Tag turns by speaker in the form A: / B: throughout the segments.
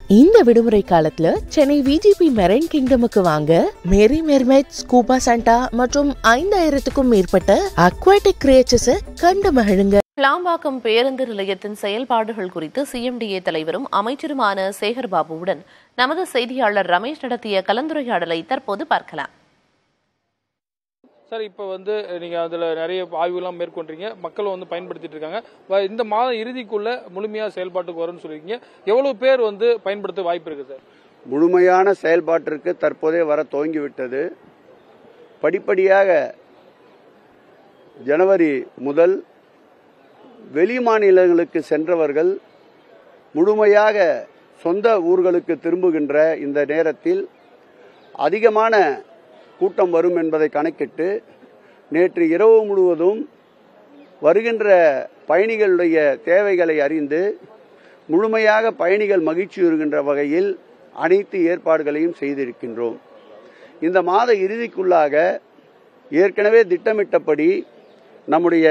A: இந்த விடுமுறை காலத்துல சென்னை விஜிபி மெரைன் கிங்டமுக்கு வாங்க மேரி மெர்மைட் ஸ்கூபா சாண்டா மற்றும் ஐந்தாயிரத்துக்கும் மேற்பட்ட அக்வாட்டிக் கிரியேச்சர்ஸை கண்டு மகிழுங்க
B: கிளாம்பாக்கம் பேருந்து நிலையத்தின் செயல்பாடுகள் குறித்து சிஎம்டிஏ தலைவரும் அமைச்சருமான சேகர் பாபுவுடன் நமது செய்தியாளர் ரமேஷ் நடத்திய கலந்துரையாடலை தற்போது பார்க்கலாம்
C: சார் இப்போ வந்து நீங்கள் அதில் நிறைய ஆய்வுலாம் மேற்கொண்டீங்க மக்களும் வந்து பயன்படுத்திட்டு இருக்காங்க வ- இந்த மாதம் இறுதிக்குள்ள முழுமையாக செயல்பாட்டுக்கு வரும்னு சொல்லியிருக்கீங்க எவ்வளோ பேர் வந்து பயன்படுத்த வாய்ப்பு இருக்கு சார்
D: முழுமையான செயல்பாட்டிற்கு தற்போதே வர துவங்கிவிட்டது படிப்படியாக ஜனவரி முதல் வெளி மாநிலங்களுக்கு சென்றவர்கள் முழுமையாக சொந்த ஊர்களுக்கு திரும்புகின்ற இந்த நேரத்தில் அதிகமான கூட்டம் வரும் என்பதை கணக்கிட்டு நேற்று இரவு முழுவதும் வருகின்ற பயணிகளுடைய தேவைகளை அறிந்து முழுமையாக பயணிகள் மகிழ்ச்சியுறுகின்ற வகையில் அனைத்து ஏற்பாடுகளையும் செய்திருக்கின்றோம் இந்த மாத இறுதிக்குள்ளாக ஏற்கனவே திட்டமிட்டபடி நம்முடைய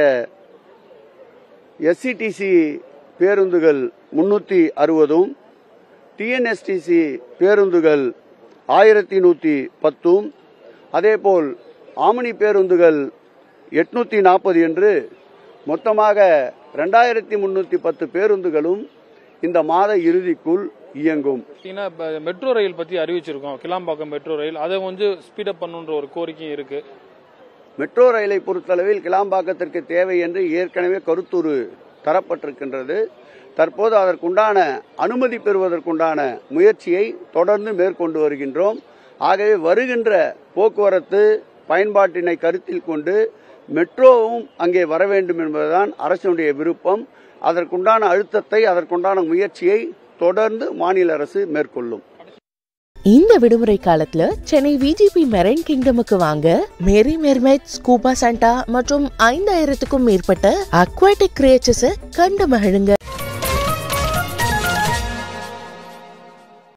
D: எஸ்சிடிசி பேருந்துகள் முன்னூற்றி அறுபதும் டிஎன்எஸ்டிசி பேருந்துகள் ஆயிரத்தி நூற்றி பத்தும் அதேபோல் ஆமணி பேருந்துகள் எட்நூற்றி நாற்பது என்று மொத்தமாக ரெண்டாயிரத்தி முன்னூற்றி பத்து பேருந்துகளும் இந்த மாத இறுதிக்குள் இயங்கும்
C: பார்த்தீங்கன்னா இப்போ மெட்ரோ ரயில் பற்றி அறிவிச்சிருக்கோம் கிளாம்பாக்கம் மெட்ரோ ரயில் அதை வந்து ஸ்பீடப் பண்ணுன்ற ஒரு கோரிக்கையும் இருக்கு
D: மெட்ரோ ரயிலை பொறுத்தளவில் கிளாம்பாக்கத்திற்கு தேவை என்று ஏற்கனவே கருத்துரு தரப்பட்டிருக்கின்றது தற்போது அதற்குண்டான அனுமதி பெறுவதற்குண்டான முயற்சியை தொடர்ந்து மேற்கொண்டு வருகின்றோம் ஆகவே வருகின்ற போக்குவரத்து பயன்பாட்டினை கருத்தில் கொண்டு மெட்ரோவும் அங்கே வர வேண்டும் என்பதுதான் அரசினுடைய விருப்பம் அதற்குண்டான அழுத்தத்தை அதற்குண்டான முயற்சியை தொடர்ந்து மாநில அரசு மேற்கொள்ளும்
A: இந்த விடுமுறை காலத்துல சென்னை விஜிபி மெரைன் கிங்டமுக்கு வாங்க மேரி மெர்மைட் ஸ்கூபா சாண்டா மற்றும் ஐந்தாயிரத்துக்கும் மேற்பட்ட அக்வாட்டிக் கிரியேச்சர்ஸை கண்டு மகிழுங்க